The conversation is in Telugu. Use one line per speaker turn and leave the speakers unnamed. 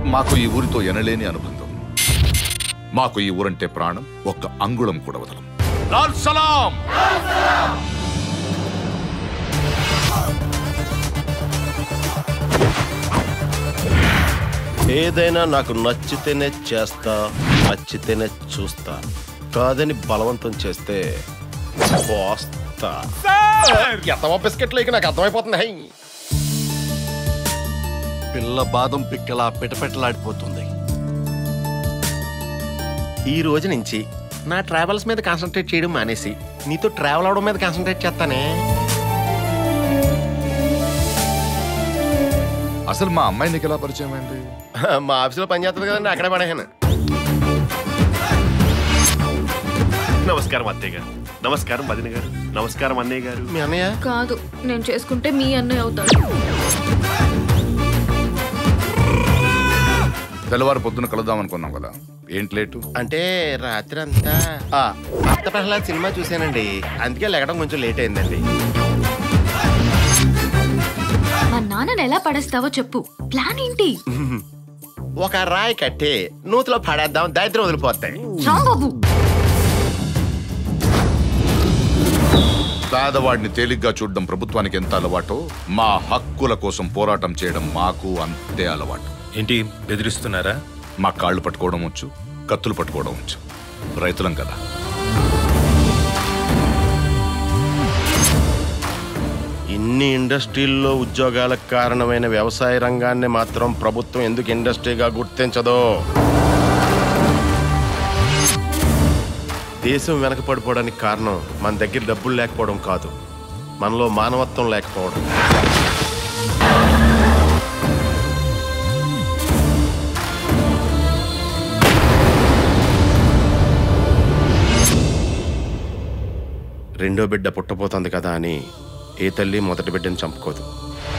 మాకు ఈ ఊరితో ఎనలేని అనుబంధం మాకు ఈ ఊరంటే ప్రాణం ఒక్క అంగుళం కూడా వదలం లాల్ సలాం
ఏదైనా నాకు నచ్చితేనే చేస్తా నచ్చితేనే చూస్తా కాదని బలవంతం చేస్తే పోస్తా ఎత్తవా బిస్కెట్లు ఇక నాకు అర్థమైపోతుంది హై
పిల్ల బాదం పిక్కలా పిటపెట్టలాడిపోతుంది
ఈ రోజు నుంచి నా ట్రావెల్స్ మీద కాన్సన్ట్రేట్ చేయడం మానేసి నీతో ట్రావెల్ అవడం మీద కాన్సన్ట్రేట్ చేస్తానే
అసలు మా అమ్మాయి నీకు ఎలా పరిచయం అయింది
మా ఆఫీసులో పని చేస్తుంది కదండి అక్కడే పడేసాను
నమస్కారం అత్తయ్య గారు నమస్కారం వదిన గారు నమస్కారం అన్నయ్య గారు
మీ అన్నయ్య
కాదు నేను చేసుకుంటే మీ అన్నయ్య అవుతాడు
తెల్లవారు పొద్దున కలుద్దాం అనుకున్నాం కదా ఏంటి లేటు
అంటే రాత్రి అంతా ఆ, భక్త ప్రహ్లాద్ సినిమా చూశానండి అందుకే లెగడం కొంచెం లేట్ అయిందండి
మా నాన్నని ఎలా పడేస్తావో చెప్పు ప్లాన్ ఏంటి
ఒక రాయి కట్టి నూతిలో పడేద్దాం దరిద్రం వదిలిపోతాయి
రాంబాబు
పేదవాడిని తేలిగ్గా చూడడం ప్రభుత్వానికి ఎంత అలవాటో మా హక్కుల కోసం పోరాటం చేయడం మాకు అంతే అలవాటు
ఏంటి బెదిరిస్తున్నారా
మా కాళ్ళు పట్టుకోవడం వచ్చు కత్తులు పట్టుకోవడం వచ్చు రైతులం కదా
ఇన్ని ఇండస్ట్రీల్లో ఉద్యోగాలకు కారణమైన వ్యవసాయ రంగాన్ని మాత్రం ప్రభుత్వం ఎందుకు ఇండస్ట్రీగా గుర్తించదో దేశం వెనకపడిపోవడానికి కారణం మన దగ్గర డబ్బులు లేకపోవడం కాదు మనలో మానవత్వం లేకపోవడం రెండో బిడ్డ పుట్టబోతోంది కదా అని ఏ తల్లి మొదటి బిడ్డని చంపుకోదు